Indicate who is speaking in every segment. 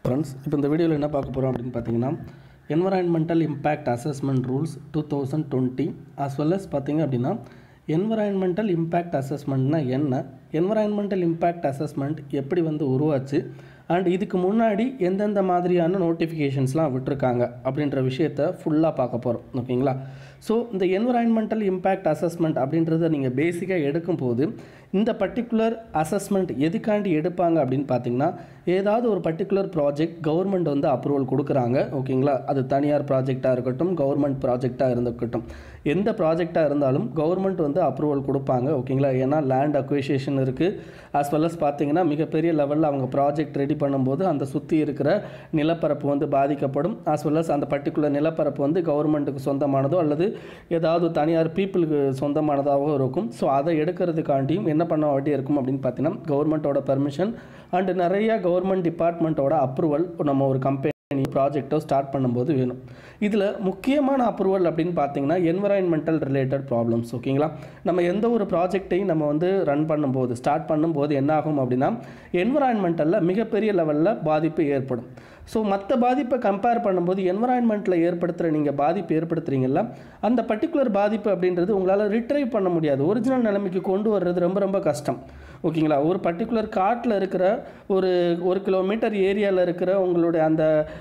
Speaker 1: friends இப்போ இந்த வீடியோவில் என்ன பார்க்க போகிறோம் அப்படின்னு பார்த்தீங்கன்னா environmental impact assessment rules two thousand twenty as well as பார்த்தீங்க அப்படின்னா என்வரான்மெண்டல் இம்பேக்ட் அசஸ்மெண்ட்னா என்ன என்வரான்மெண்டல் இம்பேக்ட் அசஸ்மெண்ட் எப்படி வந்து உருவாச்சு அண்ட் இதுக்கு முன்னாடி எந்தெந்த மாதிரியான நோட்டிஃபிகேஷன்ஸ்லாம் விட்டுருக்காங்க அப்படின்ற விஷயத்த ஃபுல்லாக பார்க்க போகிறோம் ஓகேங்களா ஸோ இந்த என்வரான்மெண்டல் இம்பேக்ட் அசஸ்மெண்ட் அப்படின்றத நீங்கள் பேசிக்காக எடுக்கும்போது இந்த பர்டிகுலர் அசஸ்மெண்ட் எதுக்காண்டி எடுப்பாங்க அப்படின்னு பார்த்தீங்கன்னா ஏதாவது ஒரு பர்டிகுலர் ப்ராஜெக்ட் கவர்மெண்ட் வந்து அப்ரூவல் கொடுக்குறாங்க ஓகேங்களா அது தனியார் ப்ராஜெக்டாக இருக்கட்டும் கவர்மெண்ட் ப்ராஜெக்டாக இருந்துக்கட்டும் எந்த ப்ராஜெக்டாக இருந்தாலும் கவர்மெண்ட் வந்து அப்ரூவல் கொடுப்பாங்க ஓகேங்களா ஏன்னா லேண்ட் அக்விசேஷன் இருக்குது ஆஸ் வெல் அஸ் பார்த்தீங்கன்னா மிகப்பெரிய லெவலில் அவங்க ப்ராஜெக்ட் ரெடி பண்ணும்போது அந்த சுற்றி இருக்கிற நிலப்பரப்பு வந்து பாதிக்கப்படும் ஆஸ் வெல் அஸ் அந்த பர்டிகுலர் நிலப்பரப்பு வந்து கவர்மெண்ட்டுக்கு சொந்தமானதோ அல்லது ஏதாவது தனியார் பீப்புளுக்கு சொந்தமானதாகவும் இருக்கும் ஸோ அதை எடுக்கிறதுக்காண்டியும் என்ன பண்ண வேண்டி இருக்கும் அப்படின்னு பார்த்தீங்கன்னா கவர்மெண்ட்டோட பெர்மிஷன் அண்டு நிறைய கவர்மெண்ட் டிபார்ட்மெண்ட்டோட அப்ரூவல் நம்ம ஒரு கம்பெனி ப்ராஜெக்டோ ஸ்டார்ட் பண்ணும்போது வேணும் இதில் முக்கியமான அப்ரூவல் அப்படின்னு பார்த்தீங்கன்னா என்வரான்மெண்டல் ரிலேட்டட் ப்ராப்ளம்ஸ் ஓகேங்களா நம்ம எந்த ஒரு ப்ராஜெக்டையும் நம்ம வந்து ரன் பண்ணும்போது ஸ்டார்ட் பண்ணும்போது என்ன ஆகும் அப்படின்னா என்வரான்மெண்டலில் மிகப்பெரிய லெவலில் பாதிப்பு ஏற்படும் ஸோ மற்ற பாதிப்பை கம்பேர் பண்ணும்போது என்வரான்மெண்ட்டில் ஏற்படுத்துகிற நீங்கள் பாதிப்பு ஏற்படுத்துகிறீங்களா அந்த பர்டிகுலர் பாதிப்பு அப்படின்றது உங்களால் ரிட்ரைவ் பண்ண முடியாது ஒரிஜினல் நிலைமைக்கு கொண்டு வர்றது ரொம்ப ரொம்ப கஷ்டம் ஓகேங்களா ஒரு பர்டிகுலர் காட்டில் இருக்கிற ஒரு ஒரு கிலோமீட்டர் ஏரியாவில் இருக்கிற உங்களுடைய அந்த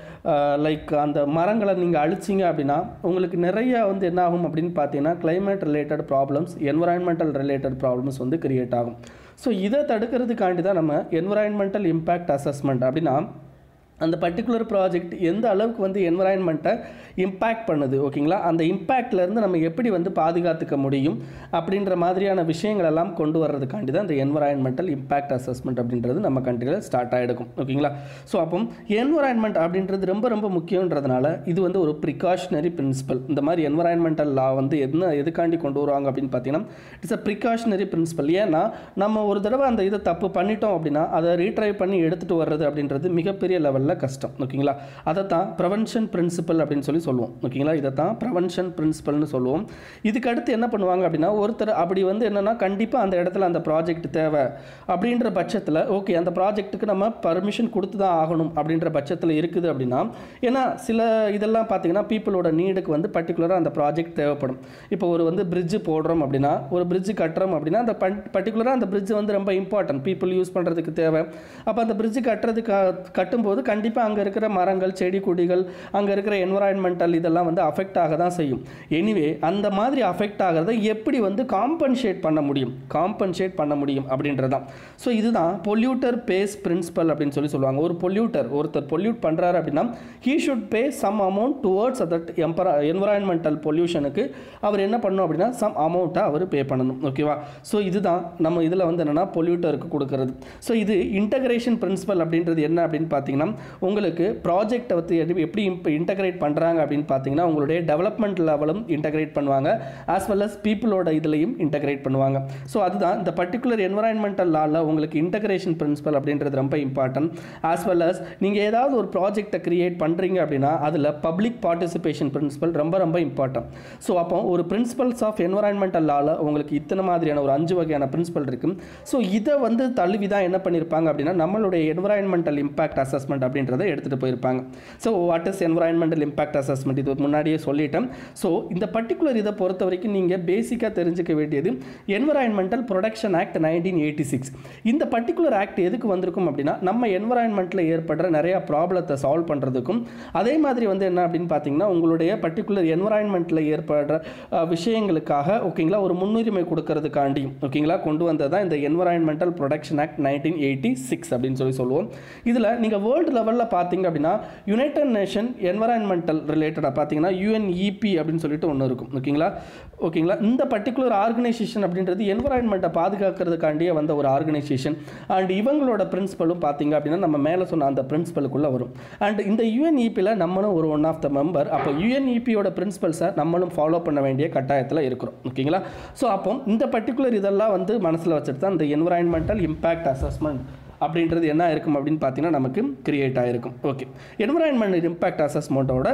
Speaker 1: லைக் அந்த மரங்களை நீங்கள் அழிச்சிங்க அப்படின்னா உங்களுக்கு நிறைய வந்து என்ன ஆகும் அப்படின்னு பார்த்தீங்கன்னா climate related problems environmental related problems வந்து கிரியேட் ஆகும் ஸோ இதை தடுக்கிறதுக்காண்டி தான் நம்ம என்வரான்மெண்டல் இம்பேக்ட் அசஸ்மெண்ட் அப்படின்னா அந்த பர்டிகுலர் ப்ராஜெக்ட் எந்த அளவுக்கு வந்து என்வரான்மெண்ட்டை இம்பேக்ட் பண்ணுது ஓகேங்களா அந்த இம்பேக்ட்லேருந்து நம்ம எப்படி வந்து பாதுகாத்துக்க முடியும் அப்படின்ற மாதிரியான விஷயங்கள் எல்லாம் கொண்டு வர்றதுக்காண்டி தான் இந்த என்வரான்மெண்டல் இம்பேக்ட் அசஸ்மெண்ட் அப்படின்றது நம்ம கண்ட்ரியில் ஸ்டார்ட் ஆகிடுக்கும் ஓகேங்களா ஸோ அப்போ என்வரான்மெண்ட் அப்படின்றது ரொம்ப ரொம்ப முக்கியன்றதுனால இது வந்து ஒரு ப்ரிகாஷனரி பிரின்சிபல் இந்த மாதிரி என்வரான்மெண்டல் லா வந்து என்ன எதுக்காண்டி கொண்டு வருவாங்க அப்படின்னு பார்த்தீங்கன்னா இட்ஸ் அ ப்ரிகாஷனரி பிரின்சிபல் ஏன்னா நம்ம ஒரு தடவை அந்த இதை தப்பு பண்ணிட்டோம் அப்படின்னா அதை ரீட்ரைவ் பண்ணி எடுத்துகிட்டு வர்றது அப்படின்றது மிகப்பெரிய லெவலில் லெவலில் கஷ்டம் ஓகேங்களா அதை தான் ப்ரவென்ஷன் பிரின்சிபல் அப்படின்னு சொல்லி சொல்லுவோம் ஓகேங்களா இதை தான் ப்ரவென்ஷன் பிரின்சிபல்னு சொல்லுவோம் இதுக்கு அடுத்து என்ன பண்ணுவாங்க அப்படின்னா ஒருத்தர் அப்படி வந்து என்னென்னா கண்டிப்பாக அந்த இடத்துல அந்த ப்ராஜெக்ட் தேவை அப்படின்ற பட்சத்தில் ஓகே அந்த ப்ராஜெக்ட்டுக்கு நம்ம பர்மிஷன் கொடுத்து தான் ஆகணும் அப்படின்ற பட்சத்தில் இருக்குது அப்படின்னா ஏன்னா சில இதெல்லாம் பார்த்தீங்கன்னா பீப்புளோட நீடுக்கு வந்து பர்டிகுலராக அந்த ப்ராஜெக்ட் தேவைப்படும் இப்போ ஒரு வந்து பிரிட்ஜு போடுறோம் அப்படின்னா ஒரு பிரிட்ஜு கட்டுறோம் அப்படின்னா அந்த பர்டிகுலராக அந்த பிரிட்ஜ் வந்து ரொம்ப இம்பார்ட்டன்ட் பீப்புள் யூஸ் பண்ணுறதுக்கு தேவை அப்போ அந்த பிரிட்ஜு கட்டுறதுக்கு கட்டும்போது கண்டிப்பாக அங்கே இருக்கிற மரங்கள் செடி கொடிகள் அங்கே இருக்கிற என்வரான்மெண்டல் இதெல்லாம் வந்து அஃபெக்ட் ஆக தான் செய்யும் எனிவே அந்த மாதிரி அஃபெக்ட் ஆகிறத எப்படி வந்து காம்பன்சேட் பண்ண முடியும் காம்பன்சேட் பண்ண முடியும் அப்படின்றதான் ஸோ இதுதான் பொல்யூட்டர் பேஸ் பிரின்சிபல் அப்படின்னு சொல்லி சொல்லுவாங்க ஒரு பொல்யூட்டர் ஒருத்தர் பொல்யூட் பண்ணுறாரு அப்படின்னா he should pay some amount towards that எம்பரா என்வரான்மெண்டல் பொல்யூஷனுக்கு அவர் என்ன பண்ணணும் அப்படின்னா சம் அமௌண்ட்டை அவர் பே பண்ணணும் ஓகேவா ஸோ இதுதான் நம்ம இதில் வந்து என்னென்னா பொல்யூட்டருக்கு கொடுக்கறது ஸோ இது இன்டகிரேஷன் பிரின்சிபல் அப்படின்றது என்ன அப்படின்னு பார்த்தீங்கன்னா உங்களுக்கு ப்ராஜெக்டை வந்து எப்படி இப்போ இன்டகிரேட் பண்ணுறாங்க அப்படின்னு பார்த்தீங்கன்னா உங்களுடைய டெவலப்மெண்ட் லெவலும் இன்டகிரேட் பண்ணுவாங்க ஆஸ் வெல் அஸ் பீப்புளோட இதுலையும் இன்டகிரேட் பண்ணுவாங்க ஸோ அதுதான் இந்த பர்டிகுலர் என்வரான்மெண்டல் லாவில் உங்களுக்கு இன்டகிரேஷன் பிரின்சிபல் அப்படின்றது ரொம்ப இம்பார்ட்டன்ட் ஆஸ் வெல் அஸ் நீங்கள் ஏதாவது ஒரு ப்ராஜெக்டை கிரியேட் பண்ணுறீங்க அப்படின்னா அதில் பப்ளிக் பார்ட்டிசிபேஷன் பிரின்சிபல் ரொம்ப ரொம்ப இம்பார்ட்டன்ட் ஸோ அப்போ ஒரு பிரின்சிபல்ஸ் ஆஃப் என்வரான்மெண்டல் லாவில் உங்களுக்கு இத்தனை மாதிரியான ஒரு அஞ்சு வகையான பிரின்சிபல் இருக்குது ஸோ இதை வந்து தழுவி தான் என்ன பண்ணியிருப்பாங்க அப்படின்னா நம்மளுடைய என்வரான்மெண்டல் இம்பாக்ட் அசஸ்மெண்ட் அப்படின்றத எடுத்துகிட்டு போயிருப்பாங்க so what is environmental impact assessment இது முன்னாடியே சொல்லிட்டேன் ஸோ இந்த பர்டிகுலர் இதை பொறுத்த வரைக்கும் நீங்கள் பேசிக்காக தெரிஞ்சுக்க வேண்டியது environmental protection act nineteen eighty six இந்த பர்டிகுலர் ஆக்ட் எதுக்கு வந்திருக்கும் அப்படின்னா நம்ம என்வரான்மெண்ட்டில் ஏற்படுற நிறையா ப்ராப்ளத்தை சால்வ் பண்ணுறதுக்கும் அதே மாதிரி வந்து என்ன அப்படின்னு பார்த்தீங்கன்னா உங்களுடைய பர்டிகுலர் என்வரான்மெண்ட்டில் ஏற்படுற விஷயங்களுக்காக ஓகேங்களா ஒரு முன்னுரிமை கொடுக்கறதுக்காண்டியும் ஓகேங்களா கொண்டு வந்தது தான் இந்த environmental protection act nineteen eighty six அப்படின்னு சொல்லி சொல்லுவோம் இதில் நீங்கள் வேர்ல்டு லெவலில் பார்த்தீங்க அப்படின்னா யுனைடெட் நேஷன் என்வரான்மெண்டல் ரிலேட்டடாக பார்த்தீங்கன்னா யூஎன்இபி அப்படின்னு சொல்லிட்டு ஒன்று இருக்கும் ஓகேங்களா ஓகேங்களா இந்த பர்டிகுலர் ஆர்கனைசேஷன் அப்படின்றது என்வரான்மெண்ட்டை பாதுகாக்கிறதுக்காண்டியே வந்த ஒரு ஆர்கனைசேஷன் அண்ட் இவங்களோட பிரின்சிபலும் பார்த்தீங்க அப்படின்னா நம்ம மேலே சொன்ன அந்த பிரின்சிபலுக்குள்ளே வரும் அண்ட் இந்த யூஎன்இபியில் நம்மளும் ஒரு ஒன் ஆஃப் த மெம்பர் அப்போ யூஎன்இபியோட பிரின்சிபல்ஸை நம்மளும் ஃபாலோ பண்ண வேண்டிய கட்டாயத்தில் இருக்கிறோம் ஓகேங்களா ஸோ அப்போ இந்த பர்டிகுலர் இதெல்லாம் வந்து மனசில் வச்சுட்டு தான் இந்த என்வரான்மெண்டல் இம்பேக்ட் அசஸ்மெண்ட் அப்படின்றது என்ன இருக்கும் அப்படின்னு பார்த்தீங்கன்னா நமக்கு கிரியேட் ஆகிருக்கும் ஓகே என்வரான்மெண்ட் இம்பேக்ட் அசஸ்மெண்ட்டோட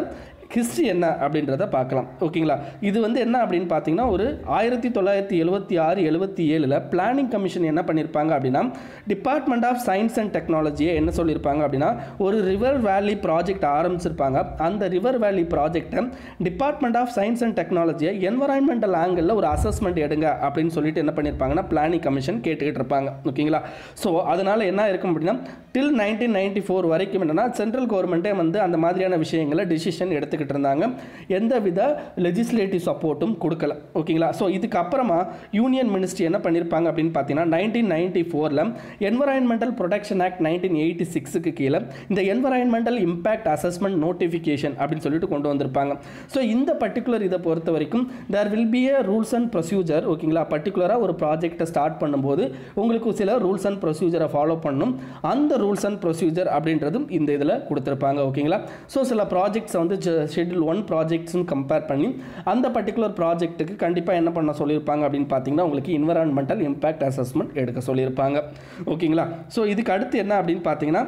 Speaker 1: ஹிஸ்ட்ரி என்ன அப்படின்றத பார்க்கலாம் ஓகேங்களா இது வந்து என்ன அப்படின்னு பார்த்தீங்கன்னா ஒரு ஆயிரத்தி தொள்ளாயிரத்தி எழுபத்தி ஆறு எழுபத்தி ஏழில் பிளானிங் கமிஷன் என்ன பண்ணியிருப்பாங்க அப்படின்னா டிபார்ட்மெண்ட் ஆஃப் சயின்ஸ் அண்ட் டெக்னாலஜியை என்ன சொல்லியிருப்பாங்க அப்படின்னா ஒரு ரிவர் வேலி ப்ராஜெக்ட் ஆரம்பிச்சிருப்பாங்க அந்த ரிவர் வேலி ப்ராஜெக்டை டிபார்ட்மெண்ட் ஆஃப் சயின்ஸ் அண்ட் டெக்னாலஜியை என்வரான்மெண்டல் ஆங்கிளில் ஒரு அசஸ்மெண்ட் எடுங்க அப்படின்னு சொல்லிட்டு என்ன பண்ணியிருப்பாங்கன்னா பிளானிங் கமிஷன் கேட்டுக்கிட்டு இருப்பாங்க ஓகேங்களா ஸோ அதனால் என்ன இருக்கும் அப்படின்னா டில் நைன்டீன் நைன்டி ஃபோர் வரைக்கும் என்னன்னா சென்ட்ரல் கவர்மெண்ட்டே வந்து அந்த மாதிரியான விஷயங்களை டிசிஷன் எடுத்துக்கிட்டு இருந்தாங்க எந்த வித லெஜிஸ்லேட்டிவ் சப்போர்ட்டும் கொடுக்கல ஓகேங்களா ஸோ இதுக்கு அப்புறமா யூனியன் மினிஸ்ட்ரி என்ன பண்ணியிருப்பாங்க அப்படின்னு பார்த்தீங்கன்னா நைன்டீன் நைன்டி ஃபோரில் environmental protection act nineteen eighty சிக்ஸுக்கு கீழே இந்த என்வரான்மெண்டல் இம்பேக்ட் அசஸ்மெண்ட் நோட்டிஃபிகேஷன் அப்படின்னு சொல்லிட்டு கொண்டு வந்திருப்பாங்க ஸோ இந்த பர்டிகுலர் இதை பொறுத்த வரைக்கும் there will be a rules and procedure ஓகேங்களா பர்டிகுலராக ஒரு ப்ராஜெக்ட்டை ஸ்டார்ட் பண்ணும்போது உங்களுக்கு சில ரூல்ஸ் அண்ட் ப்ரொசீஜரை ஃபாலோ பண்ணணும் அந்த ரூல்ஸ் அண்ட் ப்ரொசீஜர் அப்படின்றதும் இந்த இதில் கொடுத்துருப்பாங்க ஓகேங்களா ஸோ சில ப்ராஜெக்ட்ஸை வந்து ஷெட்யூல் ஒன் ப்ராஜெக்ட்ஸ்னு கம்பேர் பண்ணி அந்த பர்டிகுலர் ப்ராஜெக்ட்டுக்கு கண்டிப்பாக என்ன பண்ண சொல்லியிருப்பாங்க அப்படின்னு பார்த்தீங்கன்னா உங்களுக்கு இன்வரான்மெண்டல் இம்பேக்ட் அசஸ்மெண்ட் எடுக்க சொல்லியிருப்பாங்க ஓகேங்களா ஸோ இதுக்கு அடுத்து என்ன அப்படின்னு பார்த்தீங்கன்னா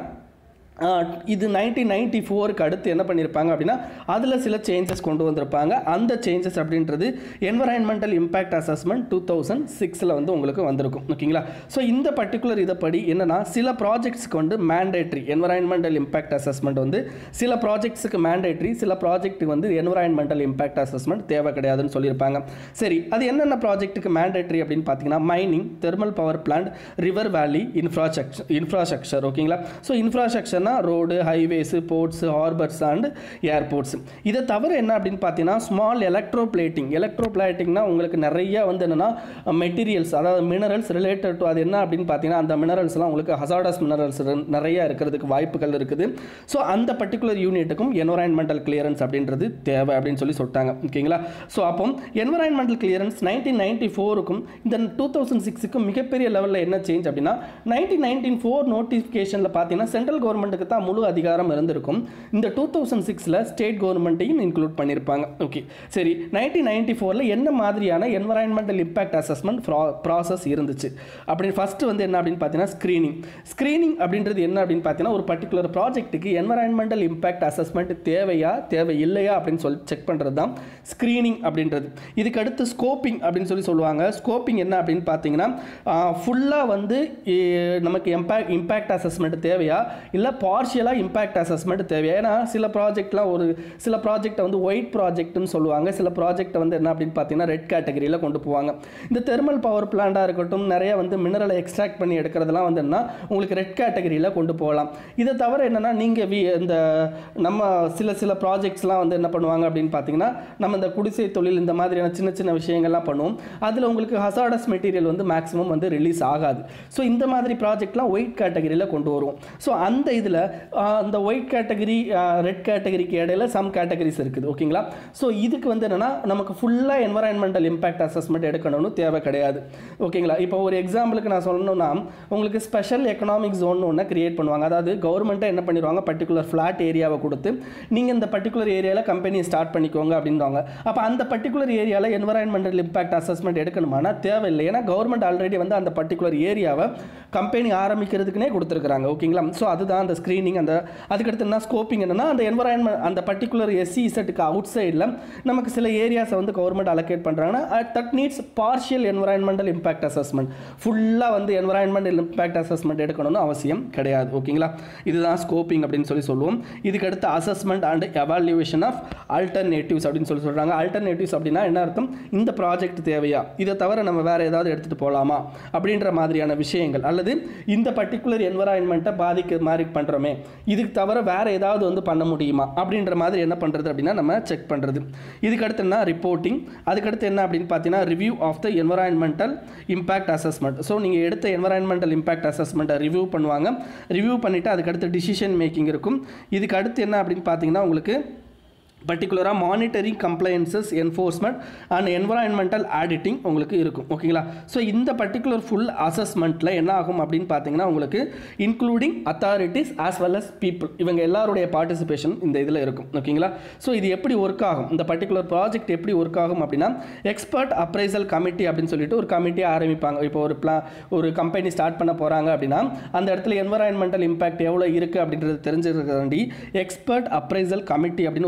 Speaker 1: ஆஹ் இது நைன்டீன் நைன்டி ஃபோருக்கு அடுத்து என்ன பண்ணியிருப்பாங்க அப்படின்னா அதில் சில சேஞ்சஸ் கொண்டு வந்திருப்பாங்க அந்த சேஞ்சஸ் அப்படின்றது environmental impact assessment two thousand சிக்ஸில் வந்து உங்களுக்கு வந்திருக்கும் ஓகேங்களா ஸோ இந்த பர்டிகுலர் இதைப்படி என்னன்னா சில ப்ராஜெக்ட்ஸ்க்கு வந்து மேண்டேட்ரி என்வரான்மெண்டல் இம்பேக்ட் அசஸ்மெண்ட் வந்து சில ப்ராஜெக்ட்ஸுக்கு மேண்டேட்ரி சில ப்ராஜெக்ட்டுக்கு வந்து என்வரான்மெண்டல் இம்பேக்ட் அசஸ்மெண்ட் தேவை கிடையாதுன்னு சொல்லியிருப்பாங்க சரி அது என்னென்ன ப்ராஜெக்ட்டுக்கு மேண்டேட்ரி அப்படின்னு பார்த்தீங்கன்னா mining thermal power plant river valley infrastructure infrastructure ஓகேங்களா ஸோ இன்ஃப்ராஸ்ட்ரக்சர்னா road highways ports harbours and airports இதை தவிர என்ன அப்படின்னு பார்த்தீங்கன்னா ஸ்மால் எலக்ட்ரோ பிளேட்டிங் எலக்ட்ரோ பிளேட்டிங்னா உங்களுக்கு நிறைய வந்து என்னென்னா மெட்டீரியல்ஸ் அதாவது மினரல்ஸ் ரிலேட்டட் டு அது என்ன அப்படின்னு பார்த்தீங்கன்னா அந்த மினரல்ஸ்லாம் உங்களுக்கு ஹசாடஸ் மினரல்ஸ் நிறைய இருக்கிறதுக்கு வாய்ப்புகள் இருக்குது ஸோ அந்த பர்டிகுலர் யூனிட்டுக்கும் என்வரான்மெண்டல் கிளியரன்ஸ் அப்படின்றது தேவை அப்படின்னு சொல்லி சொல்லிட்டாங்க ஓகேங்களா ஸோ அப்போ என்வரான்மெண்டல் கிளியரன்ஸ் நைன்டீன் நைன்டி ஃபோருக்கும் இந்த டூ தௌசண்ட் சிக்ஸுக்கும் மிகப்பெரிய லெவலில் என்ன சேஞ்ச் அப்படின்னா நைன்டீன் நைன்டீன் ஃபோர் நோட்டிஃபிகேஷனில் பார்த்தீங்கன்னா சென்ட்ரல் கவர்மெண்ட்டுக்கு தான் முழு அதிகாரம் இருந்திருக்கும் இந்த டூ தௌசண்ட் சிக்ஸில் ஸ்டேட் கவர்மெண்ட்டையும் இன்க்ளூட் பண்ணியிருப்பாங்க ஓகே சரி நைன்டீன் நைன்டி ஃபோரில் என்ன மாதிரியான என்வரான்மெண்டல் இம்பாக்ட் அசஸ்மெண்ட் ப்ராசஸ் இருந்துச்சு அப்படின்னு ஃபஸ்ட்டு வந்து என்ன அப்படின்னு பார்த்தீங்கன்னா ஸ்க்ரீனிங் ஸ்க்ரீனிங் அப்படின்றது என்ன அப்படின்னு பார்த்தீங்கன்னா ஒரு பர்டிகுலர் ப்ராஜெக்ட்டுக்கு என்வரான்மெண்டல் இம்பாக்ட் அசஸ்மெண்ட் தேவையா தேவை இல்லையா அப்படின்னு சொல்லி செக் பண்ணுறது தான் ஸ்க்ரீனிங் அப்படின்றது இதுக்கு அடுத்து ஸ்கோப்பிங் அப்படின்னு சொல்லி சொல்லுவாங்க ஸ்கோப்பிங் என்ன அப்படின்னு பார்த்தீங்கன்னா ஃபுல்லாக வந்து எ, நமக்கு இம்பேக்ட் இம்பேக்ட் அசஸ்மெண்ட் தேவையா இல்லை பார்ஷியலாக இம்பேக்ட் அசஸ்மெண்ட் தேவையா ஏன்னா சில ப்ராஜெக்ட்லாம் ஒரு சில ப்ராஜெக்ட்டை வந்து ஒயிட் ப்ராஜெக்ட்னு சொல்லுவாங்க சில ப்ராஜெக்ட்டை வந்து என்ன அப்படின்னு பார்த்தீங்கன்னா ரெட் கேட்டகரியில் கொண்டு போவாங்க இந்த தெர்மல் பவர் பிளான்ட்டாக இருக்கட்டும் நிறைய வந்து மினரலை எக்ஸ்ட்ராக்ட் பண்ணி எடுக்கிறதெல்லாம் வந்து என்ன உங்களுக்கு ரெட் கேட்டகரியில் கொண்டு போகலாம் இதை தவிர என்னென்னா நீங்கள் வி இந்த நம்ம சில சில ப்ராஜெக்ட்ஸ்லாம் வந்து என்ன பண்ணுவாங்க அப்படின்னு பார்த்தீங்கன்னா நம்ம இந்த குடிசை தொழில் இந்த மாதிரியான சின்ன சின்ன விஷயங்கள்லாம் பண்ணுவோம் அதில் உங்களுக்கு ஹசாடஸ் மெட்டீரியல் வந்து மேக்ஸிமம் வந்து ரிலீஸ் ஆகாது ஸோ இந்த மாதிரி ப்ராஜெக்ட்லாம் ஒயிட் கேட்டகரியில் கொண்டு வருவோம் ஸோ அந்த இதில் அந்த ஒயிட் கேட்டகரி ரெட் கேட்டகரிக்கு இடையில சம் கேட்டகரிஸ் இருக்குது ஓகேங்களா ஸோ இதுக்கு வந்து என்னென்னா நமக்கு ஃபுல்லாக என்வரான்மெண்டல் இம்பாக்ட் அசஸ்மெண்ட் எடுக்கணும்னு தேவை கிடையாது ஓகேங்களா இப்போ ஒரு எக்ஸாம்பிளுக்கு நான் சொல்லணும்னா உங்களுக்கு ஸ்பெஷல் எக்கனாமிக் ஜோன் ஒன்று கிரியேட் பண்ணுவாங்க அதாவது கவர்மெண்ட்டை என்ன பண்ணிடுவாங்க பர்டிகுலர் ஃப்ளாட் ஏரியாவை கொடுத்து நீங்கள் இந்த பர்டிகுலர் ஏரியாவில் கம்பெனியை ஸ்டார்ட் பண்ணிக்கோங்க அப்படின்றாங்க அப்போ அந்த பர்டிகுலர் ஏரியாவில் என்வரான்மெண்டல் இம்பாக்ட் அசஸ்மெண்ட் எடுக்கணுமானா தேவையில்லை ஏன்னா கவர்மெண்ட் ஆல்ரெடி வந்து அந்த பர்டிகுலர் ஏரியாவை கம்பெனி ஆரம்பிக்கிறதுக்குனே கொடுத்துருக்குறாங்க ஓகேங்களா ஸோ அதுதான் அந்த ஸ்க்ரீனிங் அந்த அதுக்கடுத்து என்ன ஸ்கோப்பிங் என்னன்னா அந்த என்வரான்மெண்ட் அந்த பர்டிகுலர் எஸ்சி இசட்டுக்கு அவுட் சைடில் நமக்கு சில ஏரியாஸை வந்து கவர்மெண்ட் அலோகேட் பண்ணுறாங்கன்னா that needs partial environmental impact assessment ஃபுல்லாக வந்து என்வரான்மெண்டல் இம்பாக்ட் அசஸ்மெண்ட் எடுக்கணும்னு அவசியம் கிடையாது ஓகேங்களா இதுதான் ஸ்கோப்பிங் அப்படின்னு சொல்லி சொல்லுவோம் இதுக்கு அடுத்து assessment and evaluation of alternatives அப்படின்னு சொல்லி சொல்கிறாங்க ஆல்டர்னேட்டிவ்ஸ் அப்படின்னா என்ன அர்த்தம் இந்த ப்ராஜெக்ட் தேவையா இதை தவிர நம்ம வேறு ஏதாவது எடுத்துகிட்டு போகலாமா அப்படின்ற மாதிரியான விஷயங்கள் அல்லது இந்த பர்டிகுலர் என்வரான்மெண்ட்டை பாதிக்க மாதிரி பண்ணுறோமே இதுக்கு தவிர வேறு ஏதாவது வந்து பண்ண முடியுமா அப்படின்ற மாதிரி என்ன பண்ணுறது அப்படின்னா நம்ம செக் பண்ணுறது இதுக்கு அடுத்து என்ன ரிப்போர்ட்டிங் அதுக்கடுத்து என்ன அப்படின்னு பார்த்தீங்கன்னா review of the environmental impact assessment so நீங்கள் எடுத்த என்வரான்மெண்டல் இம்பாக்ட் அசஸ்மெண்ட்டை ரிவ்யூ பண்ணுவாங்க ரிவ்யூ பண்ணிவிட்டு அதுக்கடுத்து டிசிஷன் மேக்கிங் இருக்கும் இதுக்கு அடுத்து என்ன அப்படின்னு பார்த்தீங்கன்னா உங்களுக்கு பர்டிகுலராக monitoring compliances enforcement and environmental auditing உங்களுக்கு இருக்கும் ஓகேங்களா ஸோ இந்த பர்டிகுலர் ஃபுல் அசஸ்மெண்ட்டில் என்ன ஆகும் அப்படின்னு பார்த்தீங்கன்னா உங்களுக்கு including authorities as well as people இவங்க எல்லாருடைய பார்ட்டிசிபேஷன் இந்த இதில் இருக்கும் ஓகேங்களா ஸோ இது எப்படி ஒர்க் ஆகும் இந்த பர்டிகுலர் ப்ராஜெக்ட் எப்படி ஒர்க் ஆகும் அப்படின்னா எக்ஸ்பர்ட் அப்ரைசல் கமிட்டி அப்படின்னு சொல்லிட்டு ஒரு கமிட்டியை ஆரம்பிப்பாங்க இப்போ ஒரு பிளா ஒரு கம்பெனி ஸ்டார்ட் பண்ண போகிறாங்க அப்படின்னா அந்த இடத்துல என்வரான்மெண்டல் இம்பாக்ட் எவ்வளோ இருக்குது அப்படின்றது தெரிஞ்சுக்கிறதாண்டி எக்ஸ்பர்ட் அப்ரைசல் கமிட்டி அப்படின்னு ஒரு கமிட்டி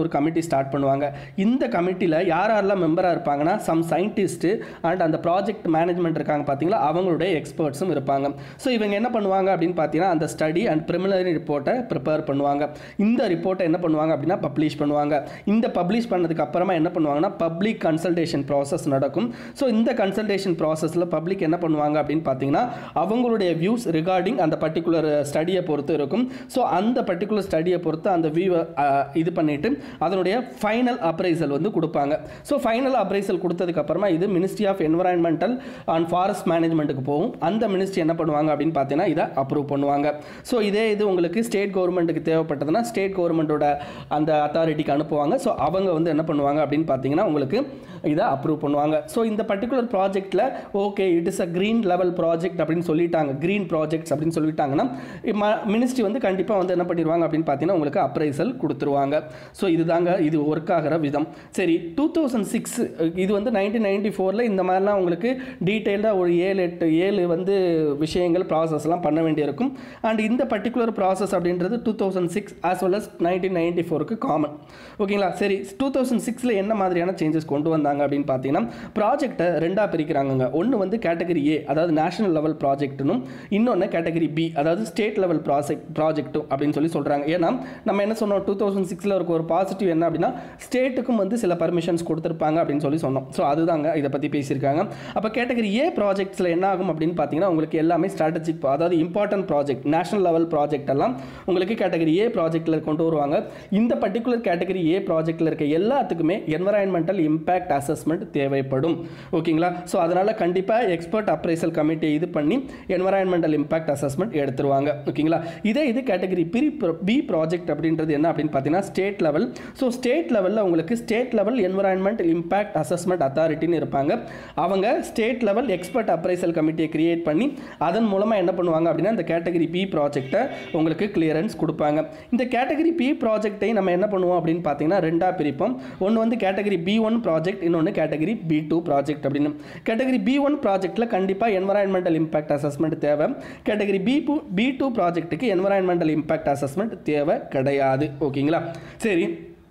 Speaker 1: ஸ்டார்ட் பண்ணுவாங்க இந்த கமிட்டியில் யார் யாரெல்லாம் மெம்பராக இருப்பாங்கன்னா சம் சயின்டிஸ்ட்டு அண்ட் அந்த ப்ராஜெக்ட் மேனேஜ்மெண்ட் இருக்காங்க பார்த்தீங்களா அவங்களுடைய எக்ஸ்பர்ட்ஸும் இருப்பாங்க ஸோ இவங்க என்ன பண்ணுவாங்க அப்படின்னு பார்த்தீங்கன்னா அந்த ஸ்டடி அண்ட் ப்ரிமினரி ரிப்போர்ட்டை ப்ரிப்பேர் பண்ணுவாங்க இந்த ரிப்போர்ட்டை என்ன பண்ணுவாங்க அப்படின்னா பப்ளிஷ் பண்ணுவாங்க இந்த பப்ளிஷ் பண்ணதுக்கு அப்புறமா என்ன பண்ணுவாங்கன்னா பப்ளிக் கன்சல்டேஷன் ப்ராசஸ் நடக்கும் ஸோ இந்த கன்சல்டேஷன் ப்ராசஸில் பப்ளிக் என்ன பண்ணுவாங்க அப்படின்னு பார்த்தீங்கன்னா அவங்களுடைய வியூஸ் ரிகார்டிங் அந்த பர்டிகுலர் ஸ்டடியை பொறுத்து இருக்கும் ஸோ அந்த பர்டிகுலர் ஸ்டடியை பொறுத்து அந்த வியூவை இது பண்ணிட்டு அதனுடைய ஃபைனல் அப்ரைசல் வந்து கொடுப்பாங்க ஸோ ஃபைனல் அப்ரைசல் கொடுத்ததுக்கு அப்புறமா இது ministry of environmental and forest மேனேஜ்மெண்ட்டுக்கு போகும் அந்த மினிஸ்ட்ரி என்ன பண்ணுவாங்க அப்படின்னு பார்த்தீங்கன்னா இதை அப்ரூவ் பண்ணுவாங்க ஸோ இதே இது உங்களுக்கு ஸ்டேட் கவர்மெண்ட்டுக்கு தேவைப்பட்டதுன்னா ஸ்டேட் கவர்மெண்ட்டோட அந்த அத்தாரிட்டிக்கு அனுப்புவாங்க ஸோ அவங்க வந்து என்ன பண்ணுவாங்க அப்படின்னு பார்த்தீங்கன்னா உங்களுக்கு இதை அப்ரூவ் பண்ணுவாங்க ஸோ இந்த பர்டிகுலர் ப்ராஜெக்ட்டில் okay it is a green level project அப்படின்னு சொல்லிட்டாங்க க்ரீன் ப்ராஜெக்ட்ஸ் அப்படின்னு சொல்லிட்டாங்கன்னா மினிஸ்ட்ரி வந்து கண்டிப்பாக வந்து என்ன பண்ணிடுவாங்க அப்படின்னு பார்த்தீங்கன்னா உங்களுக்கு அப்ரைசல் கொடுத்துருவாங்க ஸோ இதுதாங்க இது ஒர்க் ஆகிற விதம் சரி டூ தௌசண்ட் சிக்ஸ் இது வந்து நைன்டீன் நைன்டி ஃபோரில் இந்த மாதிரிலாம் உங்களுக்கு டீட்டெயில்டாக ஒரு ஏழு எட்டு ஏழு வந்து விஷயங்கள் ப்ராசஸ்லாம் பண்ண வேண்டியிருக்கும் அண்ட் இந்த பர்டிகுலர் ப்ராசஸ் அப்படின்றது two thousand six as well as nineteen ninety ஃபோருக்கு காமன் ஓகேங்களா சரி டூ தௌசண்ட் சிக்ஸில் என்ன மாதிரியான சேஞ்சஸ் கொண்டு வந்தாங்க அப்படின்னு பார்த்தீங்கன்னா ப்ராஜெக்ட்டை ரெண்டாக பிரிக்கிறாங்கங்க ஒன்று வந்து கேட்டகரி ஏ அதாவது நேஷனல் லெவல் ப்ராஜெக்ட்னும் இன்னொன்று கேட்டகரி பி அதாவது ஸ்டேட் லெவல் ப்ராஜெக்ட் ப்ராஜெக்ட்டும் அப்படின்னு சொல்லி சொல்கிறாங்க ஏன்னா நம்ம என்ன சொன்னோம் டூ தௌசண்ட் சிக்ஸில் இருக்க ஒரு பாசிட்டிவ் என்ன அப்படின்னா ஸ்டேட்டுக்கும் வந்து சில பர்மிஷன்ஸ் கொடுத்துருப்பாங்க அப்படின்னு சொல்லி சொன்னோம் ஸோ அதுதாங்க இதை பற்றி பேசியிருக்காங்க அப்போ கேட்டகரி ஏ ப்ராஜெக்ட்ஸில் என்ன ஆகும் அப்படின்னு பார்த்தீங்கன்னா உங்களுக்கு எல்லாமே ஸ்ட்ராட்டஜிக் அதாவது important project national level project எல்லாம் உங்களுக்கு கேட்டகரி ஏ ப்ராஜெக்ட்டில் கொண்டு வருவாங்க இந்த பர்டிகுலர் கேட்டகரி ஏ ப்ராஜெக்ட்டில் இருக்க எல்லாத்துக்குமே என்வரான்மெண்டல் இம்பேக்ட் அசஸ்மெண்ட் தேவைப்படும் ஓகேங்களா ஸோ அதனால் கண்டிப்பாக எக்ஸ்பர்ட் அப்ரைசல் கமிட்டி இது பண்ணி என்வரான்மெண்டல் இம்பேக்ட் அசஸ்மெண்ட் எடுத்துருவாங்க ஓகேங்களா இதே இது கேட்டகரி பி பி ப்ராஜெக்ட் அப்படின்றது என்ன அப்படின்னு பார்த்தீங்கன்னா ஸ்டேட் லெவல் ஸோ ஸ்டேட் லெவலில் உங்களுக்கு state level environment impact assessment அத்தாரிட்டின்னு இருப்பாங்க அவங்க ஸ்டேட் லெவல் எக்ஸ்பர்ட் அப்ரைசல் கமிட்டியை கிரியேட் பண்ணி அதன் மூலமாக என்ன பண்ணுவாங்க அப்படின்னா இந்த கேட்டகரி பி ப்ராஜெக்ட்டை உங்களுக்கு கிளியரன்ஸ் கொடுப்பாங்க இந்த கேட்டகரி பி ப்ராஜெக்ட்டை நம்ம என்ன பண்ணுவோம் அப்படின்னு பார்த்தீங்கன்னா ரெண்டாக பிரிப்போம் ஒன்று வந்து கேட்டகரி பி ஒன் ப்ராஜெக்ட் இன்னொன்று கேட்டகரி பி டூ ப்ராஜெக்ட் அப்படின்னு கேட்டகரி பி ஒன் ப்ராஜெக்ட்டில் கண்டிப்பாக என்வரான்மெண்டல் இம்பேக்ட் அசஸ்மெண்ட் தேவை category B two B two ப்ராஜெக்ட்டுக்கு என்வரான்மெண்டல் இம்பேக்ட் அசஸ்மெண்ட் தேவை கிடையாது ஓகேங்களா சரி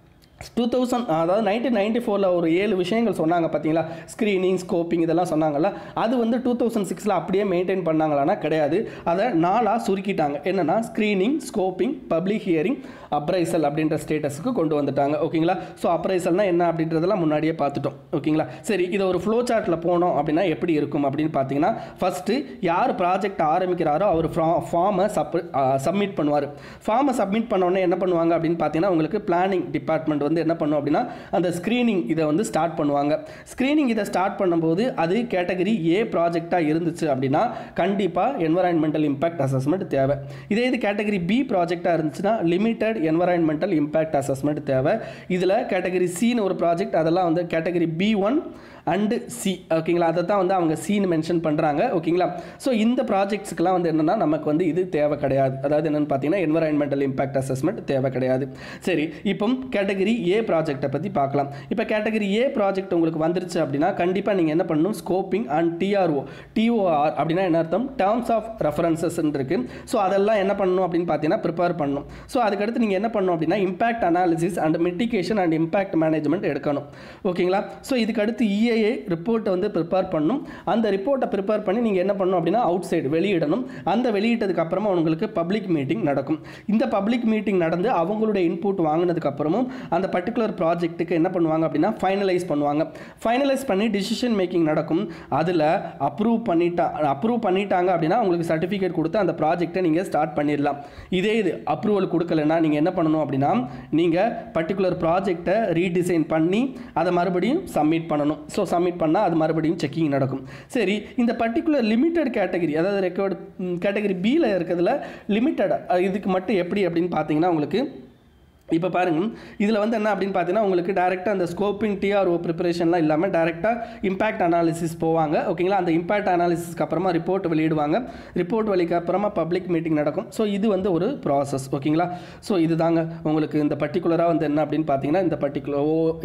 Speaker 1: டூ தௌசண்ட் அதாவது நைன்டீன் நைன்டி ஃபோரில் ஒரு ஏழு விஷயங்கள் சொன்னாங்க பார்த்தீங்களா ஸ்க்ரீனிங் ஸ்கோப்பிங் இதெல்லாம் சொன்னாங்கல்ல அது வந்து டூ தௌசண்ட் சிக்ஸில் அப்படியே மெயின்டைன் பண்ணாங்களான்னா கிடையாது அதை நாளாக சுருக்கிட்டாங்க என்னென்னா screening scoping public hearing appraisal அப்படின்ற ஸ்டேட்டஸுக்கு கொண்டு வந்துட்டாங்க ஓகேங்களா ஸோ அப்ரைசல்னால் என்ன அப்படின்றதெல்லாம் முன்னாடியே பார்த்துட்டோம் ஓகேங்களா சரி இதை ஒரு ஃப்ளோ சார்ட்டில் போனோம் அப்படின்னா எப்படி இருக்கும் அப்படின்னு பார்த்தீங்கன்னா ஃபஸ்ட்டு யார் ப்ராஜெக்ட் ஆரம்பிக்கிறாரோ அவர் ஃபார்மை சப் சப்மிட் பண்ணுவார் ஃபார்மை சப்மிட் பண்ணோடனே என்ன பண்ணுவாங்க அப்படின்னு பார்த்தீங்கன்னா உங்களுக்கு பிளானிங் டிபார்ட்மெண்ட் வந்து என்ன பண்ணும் அப்படின்னா அந்த ஸ்க்ரீனிங் இதை வந்து ஸ்டார்ட் பண்ணுவாங்க ஸ்க்ரீனிங் இதை ஸ்டார்ட் பண்ணும்போது அது கேட்டகரி ஏ ப்ராஜெக்டாக இருந்துச்சு அப்படின்னா கண்டிப்பாக என்வரான்மெண்டல் இம்பாக்ட் அசஸ்மெண்ட் தேவை இதே இது கேட்டகரி பி ப்ராஜெக்டாக இருந்துச்சுன்னா லிமிட்டட் என்வரான்மெண்டல் இம்பாக்ட் அசஸ்மெண்ட் தேவை இதில் கேட்டகரி சின்னு ஒரு ப்ராஜெக்ட் அதெல்லாம் வந்து category B one and C ஓகேங்களா அதை தான் வந்து அவங்க சீன் மென்ஷன் பண்ணுறாங்க ஓகேங்களா ஸோ இந்த ப்ராஜெக்ட்ஸ்க்கெலாம் வந்து என்னென்னா நமக்கு வந்து இது தேவை கிடையாது அதாவது என்னென்னு பார்த்தீங்கன்னா என்வரான்மெண்டல் இம்பாக்ட் அசஸ்மெண்ட் தேவை கிடையாது சரி இப்போ கேட்டகரி ஏ ப்ராஜெக்ட்டை பற்றி பார்க்கலாம் இப்போ கேட்டகரி ஏ ப்ராஜெக்ட் உங்களுக்கு வந்துருச்சு அப்படின்னா கண்டிப்பாக நீங்கள் என்ன பண்ணணும் ஸ்கோப்பிங் அண்ட் டிஆர்ஓ டிஓஆர் அப்படின்னா என்ன அர்த்தம் டேர்ம்ஸ் ஆஃப் ரெஃபரன்சஸ் இருக்குது ஸோ அதெல்லாம் என்ன பண்ணணும் அப்படின்னு பார்த்தீங்கன்னா ப்ரிப்பேர் பண்ணணும் ஸோ அதுக்கடுத்து நீங்கள் என்ன பண்ணணும் அப்படின்னா impact analysis and mitigation and impact management எடுக்கணும் ஓகேங்களா ஸோ இதுக்கு அடுத்து இஏ சிஏஏ ரிப்போர்ட்டை வந்து ப்ரிப்பேர் பண்ணணும் அந்த ரிப்போர்ட்டை ப்ரிப்பேர் பண்ணி நீங்கள் என்ன பண்ணணும் அப்படின்னா அவுட் சைடு வெளியிடணும் அந்த வெளியிட்டதுக்கு அப்புறமா உங்களுக்கு பப்ளிக் மீட்டிங் நடக்கும் இந்த பப்ளிக் மீட்டிங் நடந்து அவங்களுடைய இன்புட் வாங்கினதுக்கு அப்புறமும் அந்த பர்டிகுலர் ப்ராஜெக்ட்டுக்கு என்ன பண்ணுவாங்க அப்படின்னா ஃபைனலைஸ் பண்ணுவாங்க ஃபைனலைஸ் பண்ணி டிசிஷன் மேக்கிங் நடக்கும் அதில் அப்ரூவ் பண்ணிட்டா அப்ரூவ் பண்ணிட்டாங்க அப்படின்னா உங்களுக்கு சர்டிஃபிகேட் கொடுத்து அந்த ப்ராஜெக்ட்டை நீங்கள் ஸ்டார்ட் பண்ணிடலாம் இதே இது அப்ரூவல் கொடுக்கலன்னா நீங்கள் என்ன பண்ணணும் அப்படின்னா நீங்கள் பர்டிகுலர் ப்ராஜெக்டை ரீடிசைன் பண்ணி அதை மறுபடியும் சப்மிட் பண்ணணும் ஸோ சப்மிட் பண்ணால் அது மறுபடியும் செக்கிங் நடக்கும் சரி இந்த பர்டிகுலர் லிமிட்டட் கேட்டகரி அதாவது ரெக்கார்டு கேட்டகரி பியில் இருக்கிறதுல லிமிட்டட் இதுக்கு மட்டும் எப்படி அப்படின்னு பார்த்தீங்கன்னா உங்களுக்கு இப்போ பாருங்க இதில் வந்து என்ன அப்படின்னு பார்த்தீங்கன்னா உங்களுக்கு டேரெக்டாக அந்த ஸ்கோப்பிங் டிஆர்ஓ ப்ரிப்பரேஷன்லாம் இல்லாமல் டேரெக்டாக இம்பாக்ட் அனாலிசிஸ் போவாங்க ஓகேங்களா அந்த இம்பாக்ட் அனாலிசிஸ்க்கு அப்புறமா ரிப்போர்ட் வெளியிடுவாங்க ரிப்போர்ட் வெளிக்கு அப்புறமா பப்ளிக் மீட்டிங் நடக்கும் ஸோ இது வந்து ஒரு ப்ராசஸ் ஓகேங்களா ஸோ இதுதாங்க உங்களுக்கு இந்த பர்டிகுலராக வந்து என்ன அப்படின்னு பார்த்தீங்கன்னா இந்த பர்டிகுலர் ஓ இ